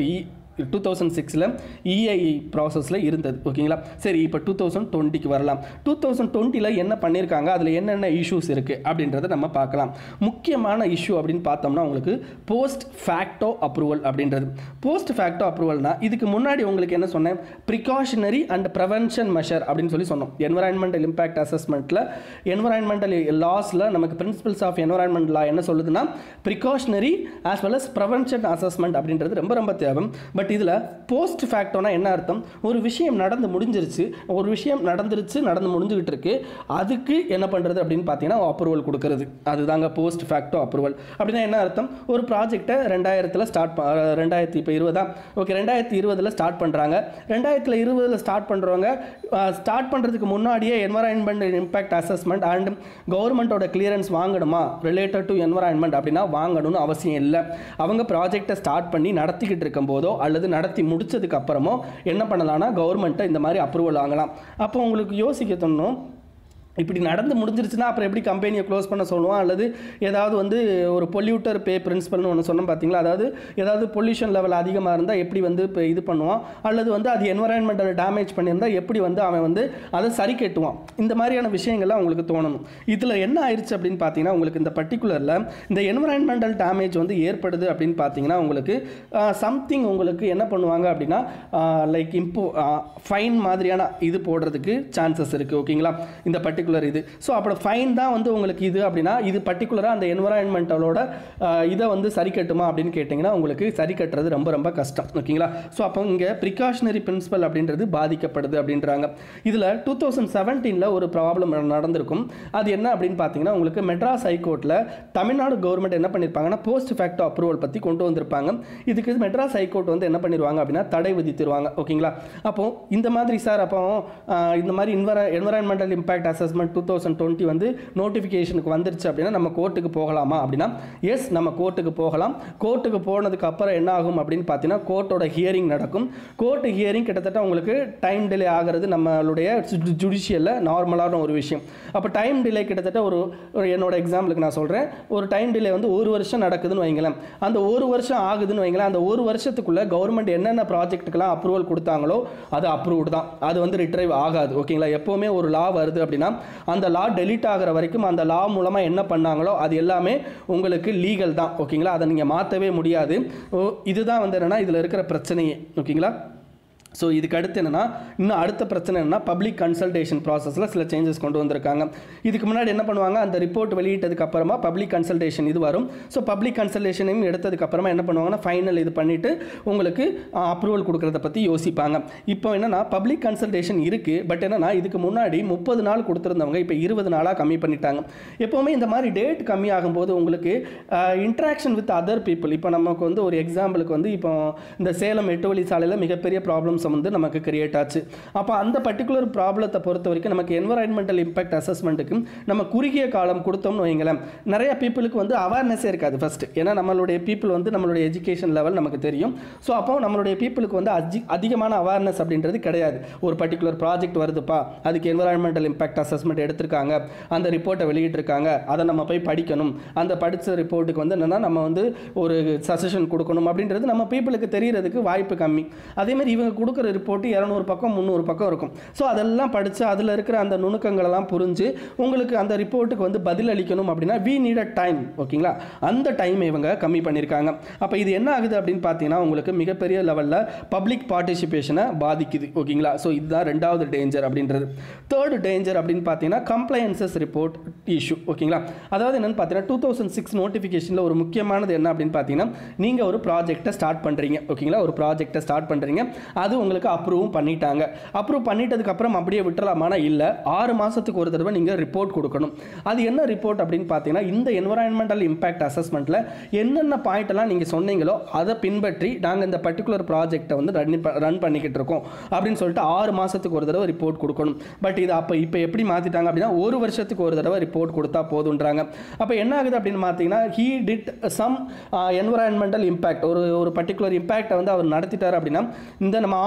Speaker 1: டூ தௌசண்ட் சிக்ஸில் இஐ ப்ராசஸில் இருந்தது ஓகேங்களா சரி இப்போ டூ தௌசண்ட் டுவெண்ட்டிக்கு வரலாம் டூ தௌசண்ட் டுவெண்ட்டியில் என்ன பண்ணியிருக்காங்க அதில் என்னென்ன இஷ்யூஸ் இருக்குது அப்படின்றத நம்ம பார்க்கலாம் முக்கியமான இஷ்யூ அப்படின்னு பார்த்தோம்னா உங்களுக்கு போஸ்ட் ஃபேக்டோ அப்ரூவல் அப்படின்றது போஸ்ட் ஃபேக்டோ அப்ரூவல்னா இதுக்கு முன்னாடி உங்களுக்கு என்ன சொன்னேன் ப்ரிகாஷனரி அண்ட் ப்ரிவென்ஷன் மெஷர் அப்படின்னு சொல்லி சொன்னோம் என்வரான்மெண்டல் இம்பாக்ட் அசஸ்மெண்ட்டில் என்வரான்மெண்டல் லாஸில் நமக்கு பிரின்சிபல்ஸ் ஆஃப் என்வரான்மெண்ட் லா என்ன சொல்லுதுன்னா precautionary as well as prevention assessment அப்படின்றது ரொம்ப ரொம்ப தேவை பட் இதில் போஸ்ட் ஃபேக்டோனா என்ன அர்த்தம் ஒரு விஷயம் நடந்து முடிஞ்சிருச்சு ஒரு விஷயம் நடந்துருச்சு நடந்து முடிஞ்சுக்கிட்டு இருக்கு அதுக்கு என்ன பண்ணுறது அப்படின்னு பார்த்தீங்கன்னா அப்ரூவல் கொடுக்கறது அதுதாங்க போஸ்ட் ஃபேக்டோ அப்ரூவல் அப்படின்னா என்ன அர்த்தம் ஒரு ப்ராஜெக்ட்டை ரெண்டாயிரத்தில் ஸ்டார்ட் ரெண்டாயிரத்தி இப்போ இருபதா ஓகே ரெண்டாயிரத்தி இருபதில் ஸ்டார்ட் பண்ணுறாங்க ரெண்டாயிரத்தில் இருபதில் ஸ்டார்ட் பண்ணுறவங்க ஸ்டார்ட் பண்ணுறதுக்கு முன்னாடியே என்வரான்மெண்ட் இம்பாக்ட் அசஸ்மெண்ட் அண்ட் கவர்மெண்ட்டோட கிளியரன்ஸ் வாங்கணுமா ரிலேட்டட் டு என்வரான்மெண்ட் அப்படின்னா வாங்கணும்னு அவசியம் இல்லை அவங்க ப்ராஜெக்டை ஸ்டார்ட் பண்ணி நடத்திக்கிட்டு இருக்கும்போதோ அல்லது நடத்தி முடிச்சதுக்கு அப்புறமோ என்ன பண்ணலாம்னா கவர்மெண்ட்டை இந்த மாதிரி அப்ரூவல் வாங்கலாம் அப்போ உங்களுக்கு யோசிக்க தோணும் இப்படி நடந்து முடிஞ்சிருச்சுன்னா அப்புறம் எப்படி கம்பெனியை க்ளோஸ் பண்ண சொல்லுவோம் அல்லது ஏதாவது வந்து ஒரு பொல்யூட்டர் பே பிரின்சிபல்னு ஒன்று சொன்னோம் பார்த்தீங்களா அதாவது ஏதாவது பொல்யூஷன் லெவல் அதிகமாக இருந்தால் எப்படி வந்து இப்போ இது பண்ணுவான் அல்லது வந்து அது என்வரான்மெண்டல் டேமேஜ் பண்ணியிருந்தால் எப்படி வந்து அவன் வந்து அதை சரி கட்டுவான் இந்த மாதிரியான விஷயங்கள்லாம் உங்களுக்கு தோணணும் இதில் என்ன ஆயிடுச்சு அப்படின்னு பார்த்தீங்கன்னா உங்களுக்கு இந்த பர்டிகுலரில் இந்த என்வரான்மெண்டல் டேமேஜ் வந்து ஏற்படுது அப்படின்னு பார்த்தீங்கன்னா உங்களுக்கு சம்திங் உங்களுக்கு என்ன பண்ணுவாங்க அப்படின்னா லைக் இம்போ ஃபைன் மாதிரியான இது போடுறதுக்கு சான்சஸ் இருக்குது ஓகேங்களா இந்த பர்டிகுலர் இது ஸோ அப்போ ஃபைன் தான் வந்து உங்களுக்கு இது அப்படின்னா இது பர்டிகுலராக அந்த என்வரான்மெண்டலோட இதை வந்து சரி கட்டுமா அப்படின்னு கேட்டிங்கன்னா உங்களுக்கு சரி கட்டுறது ரொம்ப ரொம்ப கஷ்டம் ஓகேங்களா ஸோ அப்போ இங்கே ப்ரிகாஷனரி பிரின்சிபல் அப்படின்றது பாதிக்கப்படுது அப்படின்றாங்க இதில் டூ தௌசண்ட் செவன்டீனில் ஒரு ப்ராப்ளம் நடந்திருக்கும் அது என்ன அப்படின்னு பார்த்தீங்கன்னா உங்களுக்கு மெட்ராஸ் ஹைகோர்ட்டில் தமிழ்நாடு கவர்மெண்ட் என்ன பண்ணியிருப்பாங்கன்னா போஸ்ட் ஃபேக்டோ அப்ரூவல் பற்றி கொண்டு வந்திருப்பாங்க இதுக்கு மெட்ராஸ் ஹைகோர்ட் வந்து என்ன பண்ணிடுவாங்க அப்படின்னா தடை விதித்திருவாங்க ஓகேங்களா அப்போ இந்த மாதிரி சார் அப்போ ஆஹ், இந்த மாதிரி இன்வர environmental impact assessment two thousand twenty வந்து நோட்டிஃபிகேஷனுக்கு வந்துருச்சு அப்படின்னா நம்ம கோர்ட்டுக்கு போகலாமா அப்படின்னா எஸ் நம்ம கோர்ட்டுக்கு போகலாம் கோர்ட்டுக்கு போனதுக்கு அப்புறம் என்ன ஆகும் அப்படின்னு பார்த்தீங்கன்னா கோர்ட்டோட ஹியரிங் நடக்கும் கோர்ட் ஹியரிங் கிட்டத்தட்ட உங்களுக்கு டைம் டிலே ஆகிறது நம்மளுடைய ஜுடிஷியலில் நார்மலான ஒரு விஷயம் அப்போ டைம் டிலே கிட்டத்தட்ட ஒரு ஒரு என்னோட எக்ஸாம்பிளுக்கு நான் சொல்கிறேன் ஒரு டைம் டிலே வந்து ஒரு வருஷம் நடக்குதுன்னு வைங்களேன் அந்த ஒரு வருஷம் ஆகுதுன்னு வைங்களேன் அந்த ஒரு வருஷத்துக்குள்ளே கவர்மெண்ட் என்னென்ன ப்ராஜெக்ட்டுக்கெல்லாம் அப்ரூவல் கொடுத்தாங்களோ அது அப்ரூவ்டு தான் அது வந்து ரிட்ரைவ் ஆகாது ஓகேங்களா எப்போவுமே ஒரு லா வருது அப்படின்னா அந்த லா டெலீட் ஆகிற வரைக்கும் அந்த லா மூலமாக என்ன பண்ணாங்களோ அது எல்லாமே உங்களுக்கு லீகல் தான் ஓகேங்களா அதை நீங்கள் மாற்றவே முடியாது ஓ, இதுதான் வந்து என்னென்னா இதில் இருக்கிற பிரச்சனையே ஓகேங்களா ஸோ இதுக்கு அடுத்து என்னன்னா இன்னும் அடுத்த பிரச்சனை என்னன்னா பப்ளிக் கன்சல்டேஷன் ப்ராசஸில் சில சேஞ்சஸ் கொண்டு வந்திருக்காங்க இதுக்கு முன்னாடி என்ன பண்ணுவாங்க அந்த ரிப்போர்ட் வெளியிட்டதுக்கு அப்புறமா பப்ளிக் கன்சல்டேஷன் இது வரும் ஸோ பப்ளிக் கன்சல்டேஷனையும் எடுத்ததுக்கு அப்புறமா என்ன பண்ணுவாங்கன்னா ஃபைனல் இது பண்ணிட்டு உங்களுக்கு அப்ரூவல் கொடுக்கறத பற்றி யோசிப்பாங்க இப்போ என்னன்னா பப்ளிக் கன்சல்டேஷன் இருக்குது பட் என்னன்னா இதுக்கு முன்னாடி முப்பது நாள் கொடுத்துருந்தவங்க இப்போ இருபது நாளாக கம்மி பண்ணிட்டாங்க எப்போவுமே இந்த மாதிரி டேட் கம்மி ஆகும்போது உங்களுக்கு இன்ட்ராக்ஷன் வித் அதர் பீப்புள் இப்போ நமக்கு வந்து ஒரு எக்ஸாம்பிளுக்கு வந்து இப்போ இந்த சேலம் எட்டு வழி சாலையில் மிகப்பெரிய ப்ராப்ளம்ஸ் வந்து நமக்கு கிரியேட் ஆச்சு அப்போ அந்த பர்டிகுலர் ப்ராப்ளத்தை பொறுத்த வரைக்கும் நமக்கு என்வரான்மெண்டல் இம்பாக்ட் அசஸ்மெண்ட்டுக்கு நம்ம குறுகிய காலம் கொடுத்தோம்னு வைங்களேன் நிறைய பீப்புளுக்கு வந்து அவேர்னஸே இருக்காது ஃபர்ஸ்ட் ஏன்னா நம்மளுடைய பீப்புள் வந்து நம்மளுடைய எஜுகேஷன் லெவல் நமக்கு தெரியும் ஸோ அப்போ நம்மளுடைய பீப்புளுக்கு வந்து அஜி அதிகமான அவேர்னஸ் அப்படின்றது கிடையாது ஒரு பர்டிகுலர் ப்ராஜெக்ட் வருதுப்பா அதுக்கு என்வரான்மெண்டல் இம்பாக்ட் அசஸ்மெண்ட் எடுத்திருக்காங்க அந்த ரிப்போர்ட்டை வெளியிட்டிருக்காங்க அதை நம்ம போய் படிக்கணும் அந்த படித்த ரிப்போர்ட்டுக்கு வந்து என்னென்னா நம்ம வந்து ஒரு சஜஷன் கொடுக்கணும் அப்படின்றது நம்ம பீப்புளுக்கு தெரியறதுக்கு வாய்ப்பு கம்மி அதே மாதிரி இவங்க கொடுக்குற ரிப்போர்ட் இரநூறு பக்கம் முந்நூறு பக்கம் இருக்கும் ஸோ அதெல்லாம் படித்து அதில் இருக்கிற அந்த நுணுக்கங்களெல்லாம் புரிஞ்சு உங்களுக்கு அந்த ரிப்போர்ட்டுக்கு வந்து பதில் அளிக்கணும் அப்படின்னா வி நீட் அ டைம் ஓகேங்களா அந்த டைம் இவங்க கம்மி பண்ணியிருக்காங்க அப்போ இது என்ன ஆகுது அப்படின்னு பார்த்தீங்கன்னா உங்களுக்கு மிகப்பெரிய லெவலில் பப்ளிக் பார்ட்டிசிபேஷனை பாதிக்குது ஓகேங்களா ஸோ இதுதான் ரெண்டாவது டேஞ்சர் அப்படின்றது தேர்டு டேஞ்சர் அப்படின்னு பார்த்தீங்கன்னா கம்ப்ளைன்சஸ் ரிப்போர்ட் இஷ்யூ ஓகேங்களா அதாவது என்னன்னு பார்த்தீங்கன்னா டூ தௌசண்ட் சிக்ஸ் நோட்டிஃபிகேஷனில் ஒரு முக்கியமானது என்ன அப்படின்னு பார்த்தீங்கன்னா நீங்கள் ஒரு ப்ராஜெக்ட்டை ஸ்டார்ட் பண்ணுறீங்க ஓகேங்களா ஒரு ப்ராஜெக்ட்டை ஸ்டார்ட் பண்ணுறீங்க அது உங்களுக்கு அப்ரூவும் பண்ணிட்டாங்க அப்ரூவ் பண்ணிட்டதுக்கு அப்புறம் அப்படியே விட்டுறலாமானா இல்லை ஆறு மாதத்துக்கு ஒரு தடவை நீங்கள் ரிப்போர்ட் கொடுக்கணும் அது என்ன ரிப்போர்ட் அப்படின்னு பார்த்தீங்கன்னா இந்த என்வரான்மெண்டல் இம்பாக்ட் அசஸ்மெண்ட்டில் என்னென்ன பாயிண்ட் எல்லாம் நீங்கள் சொன்னீங்களோ அதை பின்பற்றி நாங்கள் இந்த பர்டிகுலர் ப்ராஜெக்ட்டை வந்து ரன் ரன் பண்ணிக்கிட்டு இருக்கோம் அப்படின்னு சொல்லிட்டு ஆறு மாதத்துக்கு ஒரு தடவை ரிப்போர்ட் கொடுக்கணும் பட் இது அப்போ இப்போ எப்படி மாற்றிட்டாங்க அப்படின்னா ஒரு வருஷத்துக்கு ஒரு தடவை ரிப்போர்ட் கொடுத்தா போதுன்றாங்க அப்போ என்ன ஆகுது அப்படின்னு பார்த்தீங்கன்னா he did some environmental impact ஒரு ஒரு பர்டிகுலர் இம்பாக்டை வந்து அவர் நடத்திட்டார் அப்படின்னா இந்த நம்ம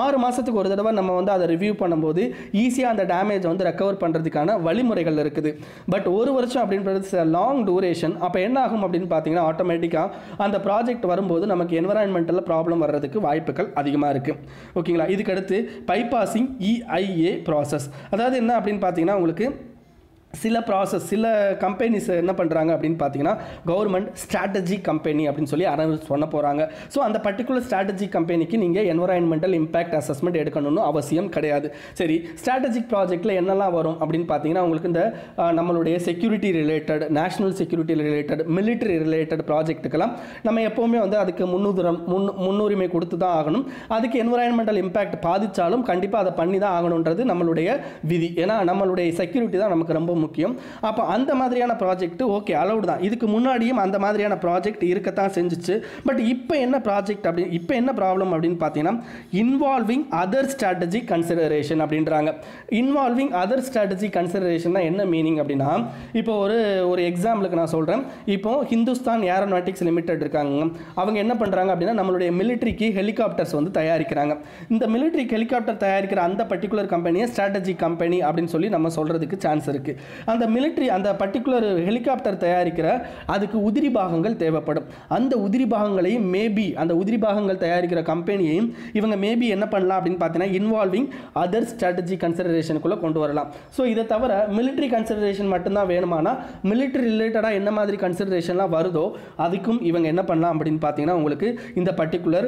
Speaker 1: ஆறு மாதத்துக்கு ஒரு தடவை நம்ம வந்து அதை ரிவ்யூ பண்ணும்போது ஈஸியாக அந்த டேமேஜை வந்து ரெக்கவர் பண்ணுறதுக்கான வழிமுறைகள் இருக்குது பட் ஒரு வருஷம் அப்படின்றது லாங் டூரேஷன் அப்போ என்ன ஆகும் அப்படின்னு பார்த்தீங்கன்னா ஆட்டோமேட்டிக்காக அந்த ப்ராஜெக்ட் வரும்போது நமக்கு என்வரான்மெண்டலில் ப்ராப்ளம் வர்றதுக்கு வாய்ப்புகள் அதிகமாக இருக்குது ஓகேங்களா இதுக்கடுத்து பைபாசிங் இஐஏ ப்ராசஸ் அதாவது என்ன அப்படின்னு பார்த்தீங்கன்னா உங்களுக்கு சில ப்ராசஸ் சில கம்பெனிஸ் என்ன பண்ணுறாங்க அப்படின்னு பார்த்தீங்கன்னா கவர்மெண்ட் ஸ்ட்ராட்டஜி கம்பெனி அப்படின்னு சொல்லி அனௌன்ஸ் பண்ண போகிறாங்க ஸோ அந்த பர்டிகுலர் ஸ்ட்ராட்டஜி கம்பெனிக்கு நீங்கள் என்வரான்மெண்டல் இம்பாக்ட் அசஸ்மெண்ட் எடுக்கணும்னு அவசியம் கிடையாது சரி ஸ்ட்ராட்டஜிக் ப்ராஜெக்ட்டில் என்னெல்லாம் வரும் அப்படின்னு பார்த்தீங்கன்னா உங்களுக்கு இந்த அஹ், நம்மளுடைய security related national security related military related ப்ராஜெக்ட்டுக்கெல்லாம் நம்ம எப்போவுமே வந்து அதுக்கு முன்னுதுரம் முன் முன்னுரிமை கொடுத்து தான் ஆகணும் அதுக்கு என்வரான்மெண்டல் இம்பாக்ட் பாதித்தாலும் கண்டிப்பாக அதை பண்ணி தான் ஆகணுன்றது நம்மளுடைய விதி ஏன்னா நம்மளுடைய செக்யூரிட்டி தான் நமக்கு ரொம்ப முக்கியம் அப்போ அந்த மாதிரியான ப்ராஜெக்ட் ஓகே அலௌட் தான் இதுக்கு முன்னாடியும் அந்த மாதிரியான ப்ராஜெக்ட் இருக்கத்தான் செஞ்சுச்சு பட் இப்போ என்ன ப்ராஜெக்ட் அப்படி இப்போ என்ன ப்ராப்ளம் அப்படின்னு பார்த்தீங்கன்னா இன்வால்விங் அதர் ஸ்ட்ராட்டஜி கன்சிடரேஷன் அப்படின்றாங்க இன்வால்விங் அதர் ஸ்ட்ராட்டஜி கன்சிடரேஷன்னா என்ன மீனிங் அப்படின்னா இப்போ ஒரு ஒரு எக்ஸாம்பிளுக்கு நான் சொல்கிறேன் இப்போ ஹிந்துஸ்தான் ஏரோநாட்டிக்ஸ் லிமிடெட் இருக்காங்க அவங்க என்ன பண்ணுறாங்க அப்படின்னா நம்மளுடைய மிலிட்ரிக்கு ஹெலிகாப்டர்ஸ் வந்து தயாரிக்கிறாங்க இந்த மிலிட்ரிக்கு ஹெலிகாப்டர் தயாரிக்கிற அந்த பர்டிகுலர் கம்பெனியை ஸ்ட்ராட்டஜி கம்பெனி அப்படின்னு சொல்லி நம்ம சொல்கிறதுக்கு சான்ஸ் இருக்குது அந்த மிலிட்ரி அந்த பர்டிகுலர் ஹெலிகாப்டர் தயாரிக்கிற அதுக்கு உதிரி பாகங்கள் தேவைப்படும் அந்த உதிரி பாகங்களையும் மேபி அந்த உதிரி பாகங்கள் தயாரிக்கிற கம்பெனியையும் இவங்க மேபி என்ன பண்ணலாம் அப்படின்னு பார்த்தீங்கன்னா இன்வால்விங் அதர் ஸ்ட்ராட்டஜி கன்சிடரேஷனுக்குள்ளே கொண்டு வரலாம் ஸோ இதை தவிர military கன்சிடரேஷன் மட்டும்தான் வேணுமானா military ரிலேட்டடாக என்ன மாதிரி கன்சிடரேஷன்லாம் வருதோ அதுக்கும் இவங்க என்ன பண்ணலாம் அப்படின்னு பார்த்தீங்கன்னா உங்களுக்கு இந்த பர்டிகுலர்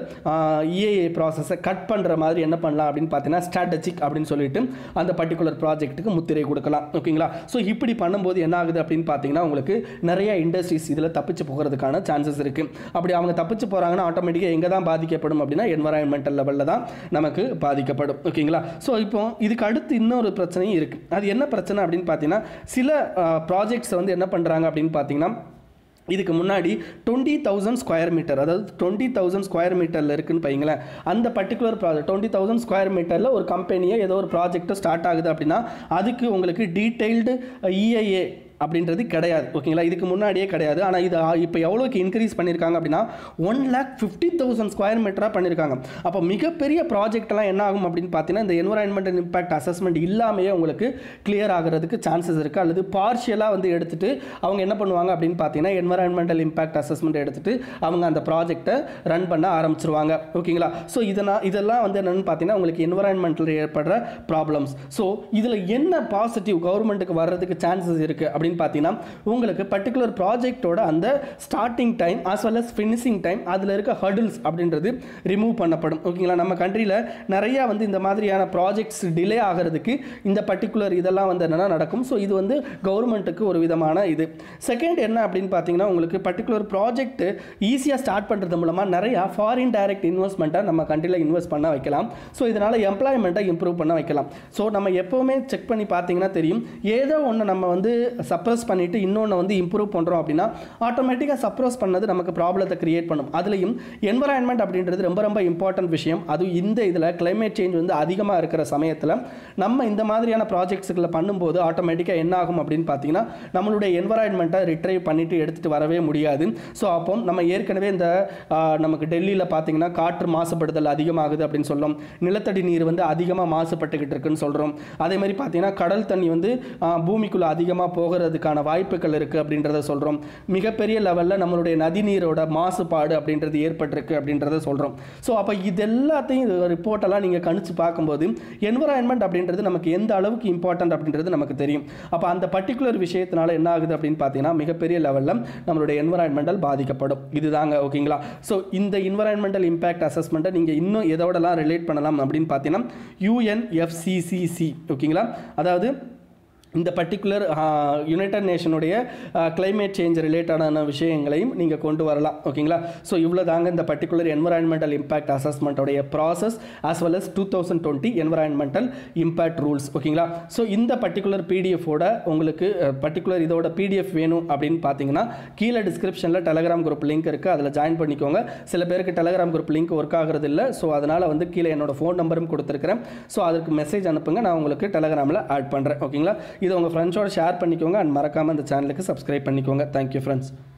Speaker 1: இஏஏ ப்ராசஸை கட் பண்ணுற மாதிரி என்ன பண்ணலாம் அப்படின்னு பார்த்தீங்கன்னா ஸ்ட்ராட்டஜிக் அப்படின்னு சொல்லிட்டு அந்த பர்டிகுலர் ப்ராஜெக்ட்டுக்கு முத்திரை கொடுக்கலாம் ஓகேங்களா ஸோ இப்படி பண்ணும்போது என்ன ஆகுது அப்படின்னு பார்த்தீங்கன்னா உங்களுக்கு நிறைய இண்டஸ்ட்ரீஸ் இதில் தப்பிச்சு போகிறதுக்கான சான்சஸ் இருக்குது அப்படி அவங்க தப்பிச்சு போகிறாங்கன்னா ஆட்டோமேட்டிக்காக எங்கே தான் பாதிக்கப்படும் அப்படின்னா என்வரான்மெண்டல் லெவலில் தான் நமக்கு பாதிக்கப்படும் ஓகேங்களா ஸோ இப்போ இதுக்கு அடுத்து இன்னொரு பிரச்சனையும் இருக்குது அது என்ன பிரச்சனை அப்படின்னு பார்த்தீங்கன்னா சில ப்ராஜெக்ட்ஸ் வந்து என்ன பண்ணுறாங்க அப்படின்னு பார்த்தீங்கன்னா இதுக்கு முன்னாடி டுவெண்ட்டி தௌசண்ட் ஸ்கொயர் மீட்டர் அதாவது டுவெண்ட்டி தௌசண்ட் ஸ்கொயர் மீட்டரில் இருக்குன்னு வைங்களேன் அந்த particular project twenty thousand square மீட்டரில் ஒரு கம்பெனியை ஏதோ ஒரு ப்ராஜெக்ட் ஸ்டார்ட் ஆகுது அப்படின்னா அதுக்கு உங்களுக்கு டீட்டெயில்டு இஐஏ அப்படின்றது கிடையாது ஓகேங்களா இதுக்கு முன்னாடியே கிடையாது ஆனால் இது ஆ- இப்போ எவ்வளோக்கு இன்க்ரீஸ் பண்ணியிருக்காங்க அப்படின்னா one lakh fifty thousand square மீட்டராக பண்ணியிருக்காங்க அப்போ மிகப்பெரிய ப்ராஜெக்ட்லாம் என்ன ஆகும் அப்படின்னு பார்த்தீங்கன்னா இந்த என்வரான்மெண்டல் இம்பாக்ட் அசஸ்மெண்ட் இல்லாமையே உங்களுக்கு கிளியர் ஆகிறதுக்கு சான்சஸ் இருக்குது அல்லது பார்ஷியலாக வந்து எடுத்துட்டு அவங்க என்ன பண்ணுவாங்க அப்படின்னு பார்த்தீங்கன்னா என்வரான்மெண்டல் இம்பாக்ட் அசஸ்மெண்ட் எடுத்துட்டு அவங்க அந்த ப்ராஜெக்ட்டை ரன் பண்ண ஆரம்பிச்சிருவாங்க ஓகேங்களா ஸோ இதனால் இதெல்லாம் வந்து என்னென்னு பார்த்தீங்கன்னா உங்களுக்கு என்வரான்மெண்டல் ஏற்படுற ப்ராப்ளம்ஸ் ஸோ இதில் என்ன பாசிட்டிவ் கவர்மெண்ட்டுக்கு வர்றதுக்கு சான்சஸ் இருக்குது அப்படின்னு பார்த்தீங்கன்னா உங்களுக்கு பர்டிகுலர் ப்ராஜெக்ட்டோட அந்த starting time as well as finishing time அதில் இருக்க ஹர்டில்ஸ் அப்படின்றது ரிமூவ் பண்ணப்படும் ஓகேங்களா நம்ம கண்ட்ரியில் நிறையா வந்து இந்த மாதிரியான ப்ராஜெக்ட்ஸ் டிலே ஆகிறதுக்கு இந்த பர்டிகுலர் இதெல்லாம் வந்து என்னென்னா நடக்கும் ஸோ இது வந்து கவர்மெண்ட்டுக்கு ஒரு விதமான இது செகண்ட் என்ன அப்படின்னு பார்த்தீங்கன்னா உங்களுக்கு பர்டிகுலர் ப்ராஜெக்ட் ஈஸியாக ஸ்டார்ட் பண்ணுறது மூலமாக நிறையா ஃபாரின் டைரக்ட் இன்வெஸ்ட்மெண்ட்டை நம்ம கண்ட்ரியில் இன்வெஸ்ட் பண்ண வைக்கலாம் ஸோ இதனால் எம்ப்ளாய்மெண்ட்டை இம்ப்ரூவ் பண்ண வைக்கலாம் ஸோ நம்ம எப்போவுமே செக் பண்ணி பார்த்தீங்கன்னா தெரியும் ஏதோ ஒன்று நம்ம வந்து சப்ரஸ் பண்ணிவிட்டு இன்னொன்று வந்து இம்ப்ரூவ் பண்ணுறோம் அப்படின்னா ஆட்டோமேட்டிக்காக சப்ரஸ் பண்ணது நமக்கு ப்ராப்ளத்தை கிரியேட் பண்ணும் அதுலேயும் என்வரான்மெண்ட் அப்படின்றது ரொம்ப ரொம்ப இம்பார்ட்டன்ட் விஷயம் அதுவும் இந்த இதில் climate சேஞ்ச் வந்து அதிகமாக இருக்கிற சமயத்தில் நம்ம இந்த மாதிரியான ப்ராஜெக்ட்ஸுகளை பண்ணும்போது ஆட்டோமேட்டிக்காக என்ன ஆகும் அப்படின்னு பார்த்தீங்கன்னா நம்மளுடைய என்வரான்மெண்ட்டை ரிட்ரைவ் பண்ணிட்டு எடுத்துகிட்டு வரவே முடியாது ஸோ அப்போ நம்ம ஏற்கனவே இந்த ஆ, நமக்கு டெல்லியில் பார்த்தீங்கன்னா காற்று மாசுபடுதல் அதிகமாகுது அப்படின்னு சொல்லும் நிலத்தடி நீர் வந்து அதிகமாக மாசுபட்டுக்கிட்டு இருக்குன்னு சொல்கிறோம் அதே மாதிரி பார்த்தீங்கன்னா கடல் தண்ணி வந்து ஆ, பூமிக்குள்ள அதிகமாக போகிறதுக்கான வாய்ப்புகள் இருக்குது அப்படின்றத சொல்கிறோம் மிகப்பெரிய லெவலில் நம்மளுடைய நதிநீரோட மாசுபாடு அப்படின்றது ஏற்பட்டிருக்கு அப்படின்றத சொல்கிறோம் ஸோ அப்போ இது எல்லாத்தையும் ரிப்போர்ட்டெல்லாம் நீங்கள் கணிச்சு பார்க்கும்போது என்வரான்மெண்ட் அப்படின்றது நமக்கு எந்த அளவுக்கு இம்பார்ட்டன்ட் அப்படின்றது நமக்கு தெரியும் அப்போ அந்த பர்டிகுலர் விஷயத்தினால என்ன ஆகுது அப்படின்னு பார்த்தீங்கன்னா மிகப்பெரிய லெவலில் நம்மளுடைய என்வரான்மெண்டல் பாதிக்கப்படும் இதுதாங்க ஓகேங்களா ஸோ இந்த என்வரான்மெண்டல் இம்பாக்ட் அசஸ்மெண்ட்டை நீங்கள் இன்னும் எதோடலாம் ரிலேட் பண்ணலாம் அப்படின்னு பார்த்தீங்கன்னா யுஎன்எஃப்சிசிசி ஓகேங்களா அதாவது இந்த பர்டிகுலர் யுனைடட் நேஷனுடைய climate சேஞ்ச் ரிலேட்டடான விஷயங்களையும் நீங்கள் கொண்டு வரலாம் ஓகேங்களா ஸோ இவ்வளோ தாங்க இந்த பர்டிகுலர் என்வரான்மெண்டல் இம்பாக்ட் அசஸ்மெண்ட்டோடைய process as well as two thousand twenty environmental impact rules ஓகேங்களா ஸோ இந்த பர்டிகுலர் பிடிஎஃபோட உங்களுக்கு பர்டிகுலர் இதோட பிடிஎஃப் வேணும் அப்படின்னு பார்த்தீங்கன்னா கீழே டிஸ்கிரிப்ஷனில் டெலகிராம் குரூப் லிங்க் இருக்குது அதில் ஜாயின் பண்ணிக்கோங்க சில பேருக்கு டெலகிராம் குரூப் லிங்க் ஒர்க் ஆகிறது இல்லை ஸோ அதனால் வந்து கீழே என்னோட ஃபோன் நம்பரும் கொடுத்துருக்கிறேன் ஸோ அதுக்கு மெசேஜ் அனுப்புங்க நான் உங்களுக்கு டெலகிராமில் ஆட் பண்ணுறேன் ஓகேங்களா இதை உங்கள் ஃப்ரெண்ட்ஸோட ஷேர் பண்ணிக்கோங்க அண்ட் மறக்காமல் இந்த சேனலுக்கு சப்ஸ்கிரைப் பண்ணிக்கோங்க தேங்க்யூ ஃப்ரெண்ட்ஸ்